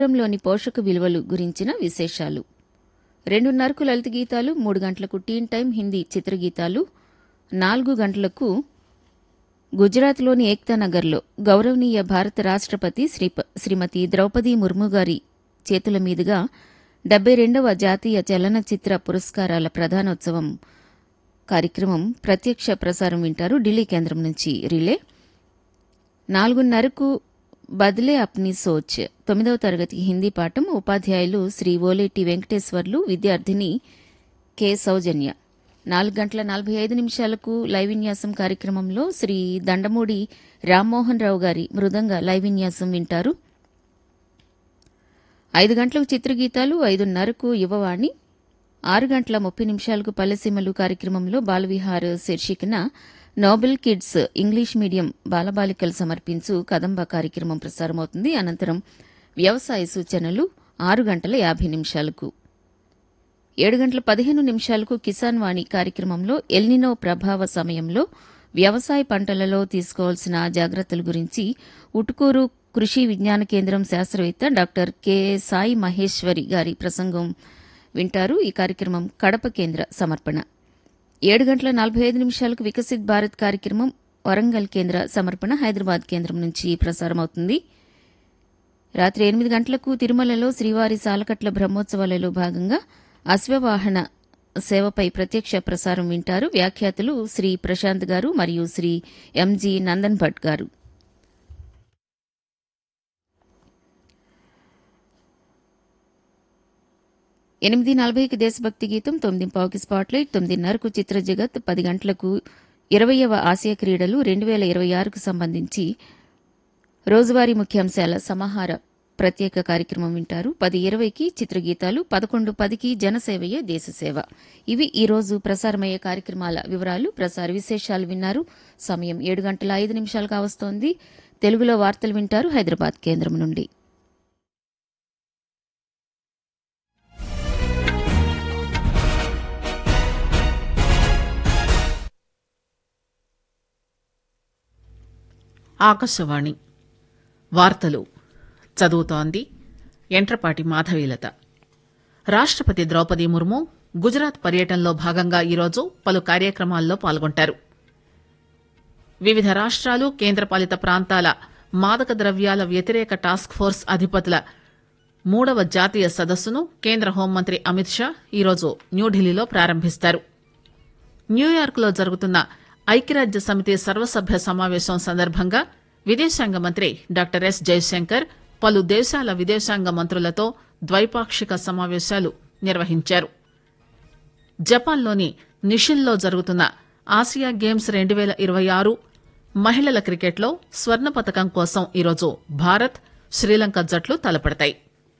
లోని పోషక విలువలు గురించిన విశేషాలు రెండున్నరకు లలిత గీతాలు మూడు గంటలకు టీన్ టైం హిందీ చిత్రగీతాలు నాలుగు గంటలకు గుజరాత్లోని ఏక్తా నగర్లో గౌరవనీయ భారత రాష్ట్రపతి శ్రీ శ్రీమతి ద్రౌపది ముర్ము గారి చేతుల మీదుగా డెబ్బై రెండవ జాతీయ చలనచిత్ర పురస్కారాల ప్రధానోత్సవం కార్యక్రమం ప్రత్యక్ష ప్రసారం వింటారు ఢిల్లీ కేంద్రం నుంచి రిలే నాలుగున్నరకు బదిలే అప్ని సోచ్ తొమ్మిదవ తరగతి హిందీ పాఠం ఉపాధ్యాయులు శ్రీ ఓలేటి వెంకటేశ్వర్లు విద్యార్థిని కె సౌజన్య నాలుగు గంటల నలభై ఐదు నిమిషాలకు లైవ్ విన్యాసం కార్యక్రమంలో శ్రీ దండమూడి రామ్మోహన్ రావు గారి మృదంగ లైవ్ విన్యాసం వింటారు ఐదు గంటలకు చిత్రగీతాలు ఐదున్నరకు యువవాణి ఆరు గంటల ముప్పై నిమిషాలకు పల్లెసీమలు కార్యక్రమంలో బాలవిహార్ శీర్షికన నోబెల్ కిడ్స్ ఇంగ్లీష్ మీడియం బాలబాలికలు సమర్పించు కదంబ కార్యక్రమం ప్రసారమవుతుంది అనంతరం వ్యవసాయ సూచనలు ఆరు గంటల యాభై నిమిషాలకు ఏడు గంటల పదిహేను నిమిషాలకు కిసాన్ వాణి కార్యక్రమంలో ఎల్నినో ప్రభావ సమయంలో వ్యవసాయ పంటలలో తీసుకోవాల్సిన జాగ్రత్తల గురించి ఉటుకూరు కృషి విజ్ఞాన కేంద్రం శాస్త్రవేత్త డాక్టర్ కె సాయి మహేశ్వరి గారి ప్రసంగం వింటారు ఈ కార్యక్రమం కడప కేంద్ర సమర్పణ ఏడు గంటల నలభై ఐదు నిమిషాలకు వికసిత్ భారత్ కార్యక్రమం వరంగల్ కేంద్ర సమర్పణ హైదరాబాద్ కేంద్రం నుంచి ప్రసారమవుతుంది రాత్రి ఎనిమిది గంటలకు తిరుమలలో శ్రీవారి సాలకట్ల బ్రహ్మోత్సవాలలో భాగంగా అశ్వవాహన సేవపై ప్రత్యక్ష ప్రసారం వింటారు వ్యాఖ్యాతలు శ్రీ ప్రశాంత్ గారు మరియు శ్రీ ఎంజి నందన్ భట్ గారు ఎనిమిది నలభైకి దేశభక్తి గీతం తొమ్మిది పావుకి స్పాట్లైట్ తొమ్మిదిన్నరకు చిత్ర జగత్ పది గంటలకు ఇరవయవ ఆసియా క్రీడలు రెండు వేల ఇరవై ఆరుకు సంబంధించి రోజువారీ ముఖ్యాంశాల సమాహార ప్రత్యేక కార్యక్రమం వింటారు పది ఇరవైకి చిత్రగీతాలు పదకొండు పదికి జనసేవయే దేశసేవ ఇవి ఈ రోజు ప్రసారమయ్యే కార్యక్రమాల వివరాలు ప్రసార విశేషాలు విన్నారు సమయం ఏడు గంటల ఐదు నిమిషాలు కావస్తోంది తెలుగులో వార్తలు వింటారు హైదరాబాద్ కేంద్రం నుండి ఆకాశవాణి వార్తలు చదువుతోంది ఎంట్రపాటి మాధవీలత రాష్టపతి ద్రౌపది ముర్ము గుజరాత్ పర్యటనలో భాగంగా ఈరోజు పలు కార్యక్రమాల్లో పాల్గొంటారు వివిధ రాష్ట్రాలు కేంద్రపాలిత ప్రాంతాల మాదక ద్రవ్యాల వ్యతిరేక టాస్క్ ఫోర్స్ అధిపతుల మూడవ జాతీయ సదస్సును కేంద్ర హోంమంత్రి అమిత్ షా ఈరోజు న్యూఢిల్లీలో ప్రారంభిస్తారు న్యూయార్క్లో జరుగుతున్న ఐక్యరాజ్య సమితి సర్వసభ్య సమావేశం సందర్భంగా విదేశాంగ మంత్రి డాక్టర్ ఎస్ జయశంకర్ పలు దేశాల విదేశాంగ మంత్రులతో ద్వైపాక్షిక సమావేశాలు నిర్వహించారు జపాన్లోని నిషిన్లో జరుగుతున్న ఆసియా గేమ్స్ రెండు వేల ఇరవై ఆరు మహిళల క్రికెట్లో స్వర్ణ పతకం కోసం ఈరోజు భారత్ శ్రీలంక జట్లు తలపడతాయి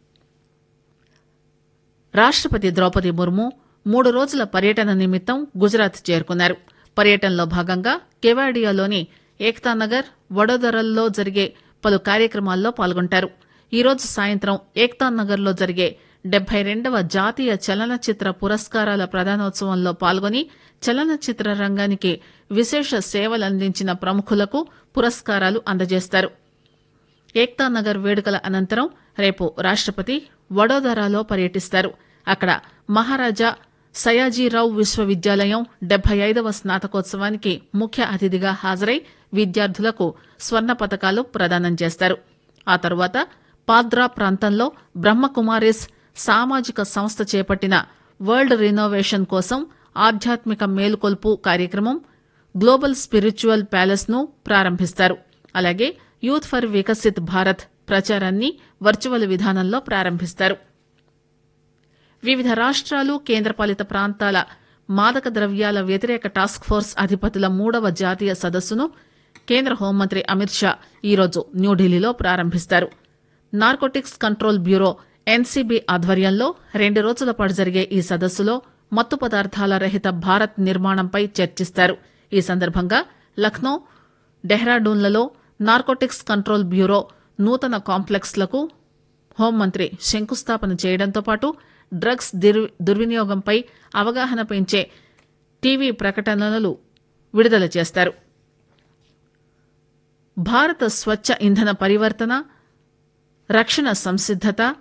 రాష్టపతి ద్రౌపది ముర్ము మూడు రోజుల పర్యటన నిమిత్తం గుజరాత్ చేరుకున్నారు పర్యటనలో భాగంగా కెవాడియాలోని ఏక్తానగర్ వడోదరల్లో జరిగే పలు కార్యక్రమాల్లో పాల్గొంటారు ఈరోజు సాయంత్రం ఏక్తానగర్లో జరిగే డెబ్బై రెండవ జాతీయ చలనచిత్ర పురస్కారాల ప్రదానోత్సవంలో పాల్గొని చలనచిత్ర రంగానికి విశేష సేవలందించిన ప్రముఖులకు పురస్కారాలు అందజేస్తారు ఏక్తానగర్ వేడుకల అనంతరం రేపు రాష్టపతి వడోదరాలో పర్యటిస్తారు అక్కడ మహారాజా సయాజీరావు విశ్వవిద్యాలయం డెబ్బై ఐదవ స్నాతకోత్సవానికి ముఖ్య అతిథిగా హాజరై విద్యార్థులకు స్వర్ణ పతకాలు ప్రదానం చేస్తారు ఆ తరువాత పాద్రా ప్రాంతంలో బ్రహ్మకుమారిస్ సామాజిక సంస్థ చేపట్టిన వరల్డ్ రినోవేషన్ కోసం ఆధ్యాత్మిక మేలుకొల్పు కార్యక్రమం గ్లోబల్ స్పిరిచువల్ ప్యాలెస్ ను ప్రారంభిస్తారు అలాగే యూత్ ఫర్ వికసిత్ భారత్ ప్రచారాన్ని వర్చువల్ విధానంలో ప్రారంభిస్తారు వివిధ రాష్ట్రాలు కేంద్రపాలిత ప్రాంతాల మాదక ద్రవ్యాల వ్యతిరేక టాస్క్ ఫోర్స్ అధిపతుల మూడవ జాతీయ సదస్సును కేంద్ర హోంమంత్రి అమిత్ షా ఈరోజు న్యూఢిల్లీలో ప్రారంభిస్తారు నార్కోటిక్స్ కంట్రోల్ బ్యూరో ఎన్సీబీ ఆధ్వర్యంలో రెండు రోజుల పాటు జరిగే ఈ సదస్సులో మత్తు పదార్థాల రహిత భారత్ నిర్మాణంపై చర్చిస్తారు ఈ సందర్భంగా లక్నో డెహ్రాడూన్లలో నార్కోటిక్స్ కంట్రోల్ బ్యూరో నూతన కాంప్లెక్స్లకు హోంమంత్రి శంకుస్థాపన చేయడంతో పాటు డ్రగ్స్ దుర్వినియోగంపై అవగాహన పెంచే టీవీ ప్రకటనలు విడుదల చేస్తారు భారత స్వచ్ఛ ఇంధన పరివర్తన రక్షణ సంసిద్దత